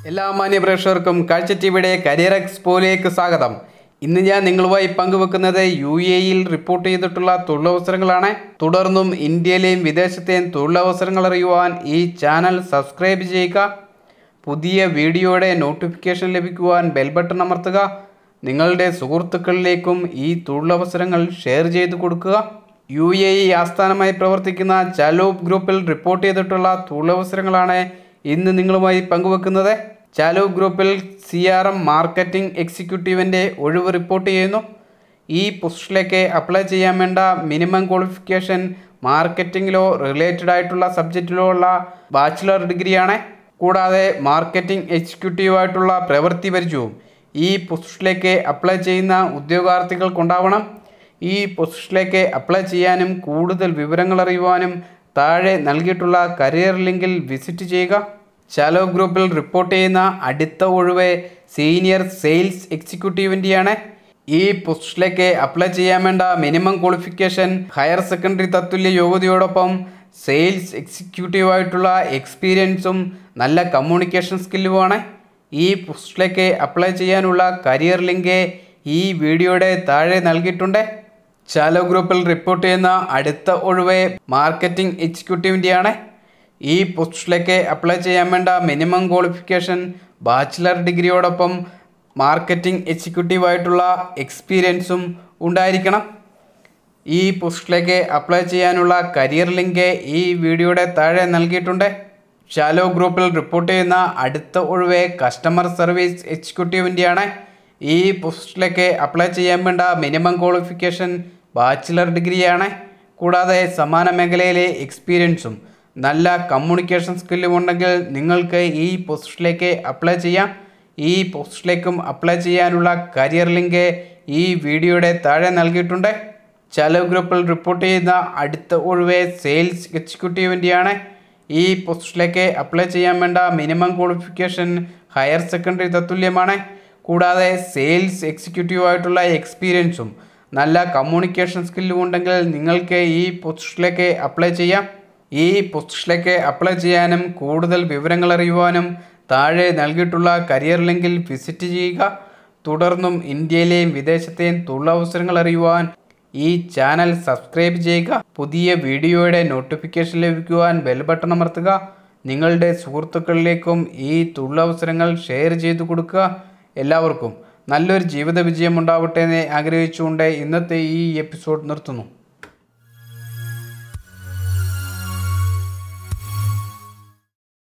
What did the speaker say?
എല്ലാ മാന്യ പ്രേക്ഷകർക്കും കാഴ്ച ടിവിയുടെ കരിയർ എക്സ്പോയിലേക്ക് സ്വാഗതം ഇന്ന് ഞാൻ നിങ്ങളുമായി പങ്കുവെക്കുന്നത് യു എയിൽ റിപ്പോർട്ട് ചെയ്തിട്ടുള്ള തൊഴിലവസരങ്ങളാണ് തുടർന്നും ഇന്ത്യയിലെയും വിദേശത്തെയും തൊഴിലവസരങ്ങൾ അറിയുവാൻ ഈ ചാനൽ സബ്സ്ക്രൈബ് ചെയ്യുക പുതിയ വീഡിയോയുടെ നോട്ടിഫിക്കേഷൻ ലഭിക്കുവാൻ ബെൽ ബട്ടൺ അമർത്തുക നിങ്ങളുടെ സുഹൃത്തുക്കളിലേക്കും ഈ തൊഴിലവസരങ്ങൾ ഷെയർ ചെയ്ത് കൊടുക്കുക യു എ ഇ ആസ്ഥാനമായി പ്രവർത്തിക്കുന്ന ചാലോബ് ഗ്രൂപ്പിൽ റിപ്പോർട്ട് ചെയ്തിട്ടുള്ള തൊഴിലവസരങ്ങളാണ് ഇന്ന് നിങ്ങളുമായി പങ്കുവെക്കുന്നത് ചാലോബ് ഗ്രൂപ്പിൽ സി ആർ എം മാർക്കറ്റിംഗ് എക്സിക്യൂട്ടീവിൻ്റെ ഒഴിവ് റിപ്പോർട്ട് ചെയ്യുന്നു ഈ പോസ്റ്റിലേക്ക് അപ്ലൈ ചെയ്യാൻ വേണ്ട മിനിമം ക്വാളിഫിക്കേഷൻ മാർക്കറ്റിങ്ങിലോ റിലേറ്റഡ് ആയിട്ടുള്ള സബ്ജക്റ്റിലോ ഉള്ള ബാച്ചിലർ ഡിഗ്രിയാണ് കൂടാതെ മാർക്കറ്റിംഗ് എക്സിക്യൂട്ടീവായിട്ടുള്ള പ്രവൃത്തി പരിചയവും ഈ പോസ്റ്റിലേക്ക് അപ്ലൈ ചെയ്യുന്ന ഉദ്യോഗാർത്ഥികൾക്കുണ്ടാവണം ഈ പോസ്റ്റിലേക്ക് അപ്ലൈ ചെയ്യാനും കൂടുതൽ വിവരങ്ങൾ അറിയുവാനും താഴെ നൽകിയിട്ടുള്ള കരിയർ ലിങ്കിൽ വിസിറ്റ് ചെയ്യുക ചാലോ ഗ്രൂപ്പിൽ റിപ്പോർട്ട് ചെയ്യുന്ന അടുത്ത ഒഴിവ് സീനിയർ സെയിൽസ് എക്സിക്യൂട്ടീവിൻ്റെയാണ് ഈ പോസ്റ്റിലേക്ക് അപ്ലൈ ചെയ്യാൻ വേണ്ട മിനിമം ക്വാളിഫിക്കേഷൻ ഹയർ സെക്കൻഡറി തത്തുല്യ യോഗ്യതയോടൊപ്പം സെയിൽസ് എക്സിക്യൂട്ടീവായിട്ടുള്ള എക്സ്പീരിയൻസും നല്ല കമ്മ്യൂണിക്കേഷൻ സ്കില്ലുമാണ് ഈ പോസ്റ്റിലേക്ക് അപ്ലൈ ചെയ്യാനുള്ള കരിയർ ലിങ്ക് ഈ വീഡിയോയുടെ താഴെ നൽകിയിട്ടുണ്ട് ചാലോ ഗ്രൂപ്പിൽ റിപ്പോർട്ട് ചെയ്യുന്ന അടുത്ത ഒഴിവ് മാർക്കറ്റിംഗ് എക്സിക്യൂട്ടീവിൻ്റെയാണ് ഈ പോസ്റ്റിലേക്ക് അപ്ലൈ ചെയ്യാൻ വേണ്ട മിനിമം ക്വാളിഫിക്കേഷൻ ബാച്ചിലർ ഡിഗ്രിയോടൊപ്പം മാർക്കറ്റിംഗ് എക്സിക്യൂട്ടീവായിട്ടുള്ള എക്സ്പീരിയൻസും ഉണ്ടായിരിക്കണം ഈ പോസ്റ്റിലേക്ക് അപ്ലൈ ചെയ്യാനുള്ള കരിയർ ലിങ്ക് ഈ വീഡിയോയുടെ താഴെ നൽകിയിട്ടുണ്ട് ഷാലോ ഗ്രൂപ്പിൽ റിപ്പോർട്ട് ചെയ്യുന്ന അടുത്ത ഒഴിവ് കസ്റ്റമർ സർവീസ് എക്സിക്യൂട്ടീവിൻ്റെയാണ് ഈ പോസ്റ്റിലേക്ക് അപ്ലൈ ചെയ്യാൻ വേണ്ട മിനിമം ക്വാളിഫിക്കേഷൻ ബാച്ചിലർ ഡിഗ്രിയാണ് കൂടാതെ സമാന മേഖലയിലെ എക്സ്പീരിയൻസും നല്ല കമ്മ്യൂണിക്കേഷൻ സ്കില്ലും ഉണ്ടെങ്കിൽ നിങ്ങൾക്ക് ഈ പോസ്റ്റിലേക്ക് അപ്ലൈ ചെയ്യാം ഈ പോസ്റ്റിലേക്കും അപ്ലൈ ചെയ്യാനുള്ള കരിയർ ലിങ്ക് ഈ വീഡിയോയുടെ താഴെ നൽകിയിട്ടുണ്ട് ചലോ ഗ്രൂപ്പിൽ റിപ്പോർട്ട് ചെയ്യുന്ന അടുത്ത ഒഴിവ് സെയിൽസ് എക്സിക്യൂട്ടീവിൻ്റെയാണ് ഈ പോസ്റ്റിലേക്ക് അപ്ലൈ ചെയ്യാൻ വേണ്ട മിനിമം ക്വാളിഫിക്കേഷൻ ഹയർ സെക്കൻഡറി തത്തുല്യമാണ് കൂടാതെ സെയിൽസ് എക്സിക്യൂട്ടീവായിട്ടുള്ള എക്സ്പീരിയൻസും നല്ല കമ്മ്യൂണിക്കേഷൻ സ്കില്ലും ഉണ്ടെങ്കിൽ നിങ്ങൾക്ക് ഈ പോസ്റ്റിലേക്ക് അപ്ലൈ ചെയ്യാം ഈ പോസ്റ്റിലേക്ക് അപ്ലൈ ചെയ്യാനും കൂടുതൽ വിവരങ്ങൾ അറിയുവാനും താഴെ നൽകിയിട്ടുള്ള കരിയർ ലിങ്കിൽ വിസിറ്റ് ചെയ്യുക തുടർന്നും ഇന്ത്യയിലെയും വിദേശത്തെയും തൊഴിലവസരങ്ങൾ അറിയുവാൻ ഈ ചാനൽ സബ്സ്ക്രൈബ് ചെയ്യുക പുതിയ വീഡിയോയുടെ നോട്ടിഫിക്കേഷൻ ലഭിക്കുവാൻ ബെൽ ബട്ടൺ അമർത്തുക നിങ്ങളുടെ സുഹൃത്തുക്കളിലേക്കും ഈ തൊഴിലവസരങ്ങൾ ഷെയർ ചെയ്തു കൊടുക്കുക എല്ലാവർക്കും നല്ലൊരു ജീവിത വിജയം ഉണ്ടാവട്ടെ എന്ന് ആഗ്രഹിച്ചുകൊണ്ട് ഇന്നത്തെ ഈ എപ്പിസോഡ് നിർത്തുന്നു